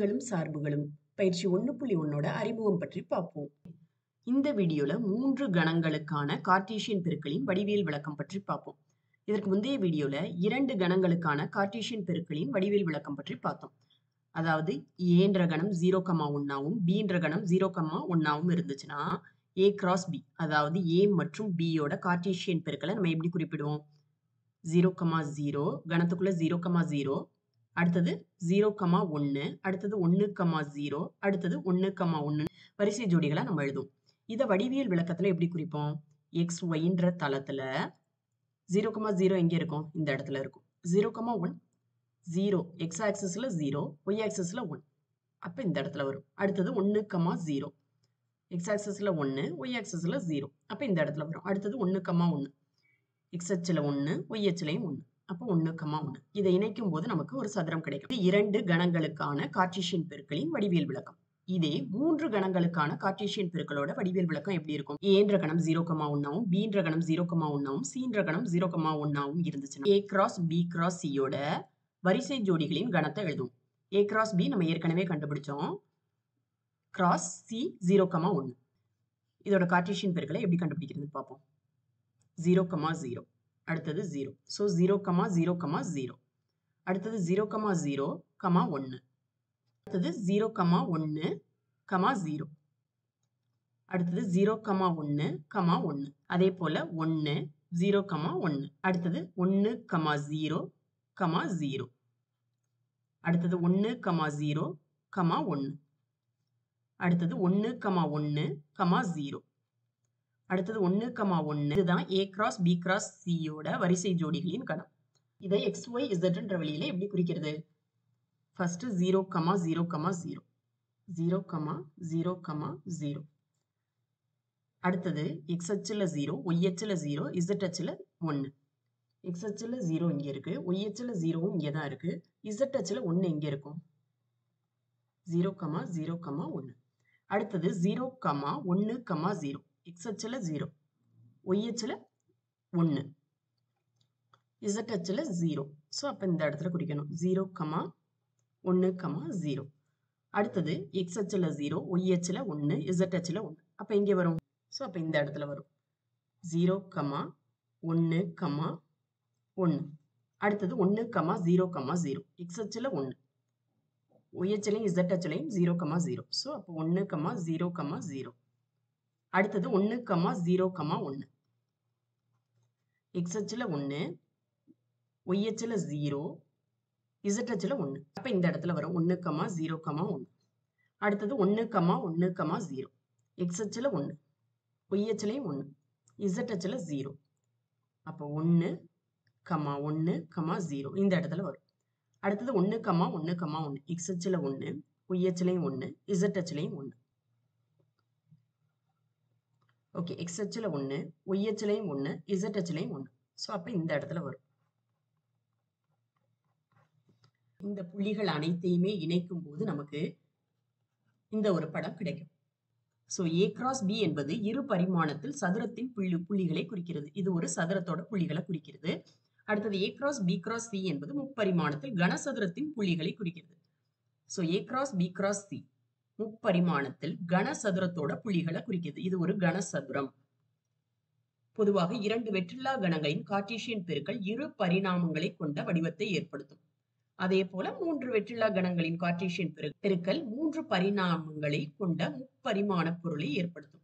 பண்புகளும் சார்புகளும் பயிற்சி ஒன்று புள்ளி ஒன்னோட அறிமுகம் பற்றி பார்ப்போம் இந்த வீடியோல மூன்று கணங்களுக்கான கார்ட்டீசியன் பெருக்களின் வடிவியல் விளக்கம் பற்றி பார்ப்போம் இதற்கு முந்தைய வீடியோல இரண்டு கணங்களுக்கான கார்ட்டீசியன் பெருக்களின் வடிவியல் விளக்கம் பற்றி பார்த்தோம் அதாவது ஏன்ற கணம் ஜீரோ கமா ஒன்னாவும் பின்ற கணம் ஜீரோ கமா ஒன்னாவும் இருந்துச்சுன்னா ஏ கிராஸ் பி அதாவது ஏ மற்றும் பியோட கார்ட்டீசியன் பெருக்களை நம்ம எப்படி குறிப்பிடுவோம் ஜீரோ கமா ஜீரோ கணத்துக்குள்ள ஜீரோ கமா ஜீரோ அடுத்தது ஜீரோ கமா ஒன்று அடுத்தது ஒன்று கமா ஜீரோ அடுத்தது ஒன்று கமா ஒன்று வரிசை ஜோடிகளை நம்ம எழுதுவோம் இதை வடிவியல் விளக்கத்தில் எப்படி குறிப்போம் எக்ஸ் ஒய்ன்ற தளத்தில் ஜீரோ கமா ஜீரோ எங்கே இருக்கும் இந்த இடத்துல இருக்கும் zero comma one zero X ஆக்சஸில் ஜீரோ ஒய் ஆக்சஸில் ஒன் அப்போ இந்த இடத்துல வரும் அடுத்தது ஒன்று கமா ஜீரோ எக்ஸ் ஆக்சஸில் ஒன்று ஒய் ஆக்சஸில் ஜீரோ அப்போ இந்த இடத்துல வரும் அடுத்தது ஒன்று கமா ஒன்று எக்ஸ் அச்சில் ஒன்று ஒய் அச்சிலையும் ஒன்று அப்போ ஒன்று கமா ஒன்று இதை இணைக்கும் போது நமக்கு ஒரு சதுரம் கிடைக்கும் இது இரண்டு கணங்களுக்கான கார்ட்டீசியன் பெருக்களின் வடிவியல் விளக்கம் இதே மூன்று கணங்களுக்கான கார்ட்டீசியன் பெருக்களோட வடிவியல் விளக்கம் எப்படி இருக்கும் ஏன்ற கணம் ஜீரோ கமா ஒன்னாவும் பீன்ற கணம் ஜீரோ கமா ஒன்னாவும் சீன்ற கணம் ஜீரோ கமா ஒன்னாவும் இருந்துச்சுன்னா ஏ கிராஸ் பி கிராஸ் சியோட வரிசை ஜோடிகளின் கணத்தை எழுதுவோம் ஏ கிராஸ் பி நம்ம ஏற்கனவே கண்டுபிடிச்சோம் கிராஸ் சி ஜீரோ கமா ஒன்று இதோட கார்ட்டீசியன் பெருக்களை எப்படி கண்டுபிடிக்கிறது பார்ப்போம் ஜீரோ கமா ஜீரோ அடுத்தது zero so zero comma zero comma zero அடுத்தது ஜீரோ கமா ஜீரோ கமா ஒன்று அடுத்தது ஜீரோ கமா ஒன்று கமா ஜீரோ அடுத்தது ஜீரோ கமா ஒன்று கமா ஒன்று அதே போல் ஒன்று ஜீரோ கமா ஒன்று அடுத்தது ஒன்று கமா ஜீரோ கமா ஜீரோ அடுத்தது ஒன்று கமா ஜீரோ கமா ஒன்று அடுத்தது ஒன்று கமா ஒன்று கமா ஜீரோ அடுத்தது ஒன்று கமா ஒன்று இதுதான் ஏ கிராஸ் பி கிராஸ் சியோட வரிசை ஜோடிகளின் கணம் இதை எக்ஸ் ஒய் இசட்ன்ற வழியில எப்படி குறிக்கிறது first zero comma zero comma zero zero comma zero comma zero அடுத்தது எக்ஸ் அச்சில் ஜீரோ ஒய் அச்சில் ஜீரோ இசட் அச்சில் ஒன்று எக்ஸ் அச்சில் ஜீரோ இங்கே இருக்கு ஒய் அச்சில் ஜீரோவும் இங்கே தான் இருக்கு இசட் அச்சில் ஒன்று எங்கே இருக்கும் ஜீரோ கமா ஜீரோ கமா ஒன்று அடுத்தது ஜீரோ கமா ஒன்று கமா ஜீரோ எக்ஸ் அச்சில் ஜீரோ ஒய் அச்சில் ஒன்று இசட் அச்சில் ஜீரோ ஸோ அப்போ இந்த இடத்துல குறிக்கணும் ஜீரோ கமா ஒன்று கமா ஜீரோ அடுத்தது எக்ஸ் அச்சில் ஜீரோ ஒய் அச்சில் ஒன்று இசட் அச்சில் ஒன்று அப்போ இங்கே வரும் ஸோ அப்போ இந்த இடத்துல வரும் ஜீரோ கமா ஒன்று கமா ஒன்று அடுத்தது ஒன்று comma zero comma zero X அச்சில் ஒன்று ஒய்ஹெச்லையும் இசட்ஹெச்லையும் ஜீரோ கமா ஜீரோ ஸோ அப்போ ஒன்று கமா ஜீரோ கமா ஜீரோ அடுத்தது ஒன்று கமா ஜீரோ கமா ஒன்று எக்ஸ்ஹெச்சில் ஒன்று ஒய்ஹெச்சில் ஜீரோ இசட்ஹெச்சில் ஒன்று அப்போ இந்த இடத்துல வரும் ஒன்று கமா ஜீரோ கமா ஒன்று அடுத்தது ஒன்று கமா ஒன்று கமா ஜீரோ எக்ஸ்ஹெச்சில் ஒன்று ஒய்ஹெச்லையும் ஒன்று இசட்ஹெச்சில் ஜீரோ அப்போ ஒன்று கமா ஒன்று கமா ஜீரோ இந்த இடத்துல வரும் அடுத்தது ஒன்று கமா ஒன்று கமா ஒன்று எக்ஸ்ஹெச்சில் ஒன்று ஒய்ஹெச்லையும் ஒன்று இசட்ஹெச்லையும் ஒன்று ஓகே எக்ஸ்ஹெச்சில் ஒன்று ஒய்ஹெச்லையும் ஒன்று இசட்ஹெச்லையும் ஒன்று ஸோ அப்போ இந்த இடத்துல வரும் இந்த புள்ளிகள் அனைத்தையுமே இணைக்கும் போது நமக்கு இந்த ஒரு படம் கிடைக்கும் ஸோ ஏ கிராஸ் பி என்பது இரு பரிமாணத்தில் சதுரத்தின் புள்ளி புள்ளிகளை குறிக்கிறது இது ஒரு சதுரத்தோட புள்ளிகளை குறிக்கிறது அடுத்தது A cross B cross C என்பது முப்பரிமாணத்தில் கனசதுரத்தின் புள்ளிகளை குறிக்கிறது so A cross B cross C முப்பரிமாணத்தில் கனசதுரத்தோட புள்ளிகளை குறிக்கிறது இது ஒரு கனசதுரம் பொதுவாக இரண்டு வெற்றில்லா கணங்களின் கார்ட்டீசியன் பெருக்கள் இரு பரிணாமங்களை கொண்ட வடிவத்தை ஏற்படுத்தும் அதே போல மூன்று வெற்றில்லா கணங்களின் கார்ட்டீசியன் பெருக்கல் மூன்று பரிணாமங்களை கொண்ட முப்பரிமாண பொருளை ஏற்படுத்தும்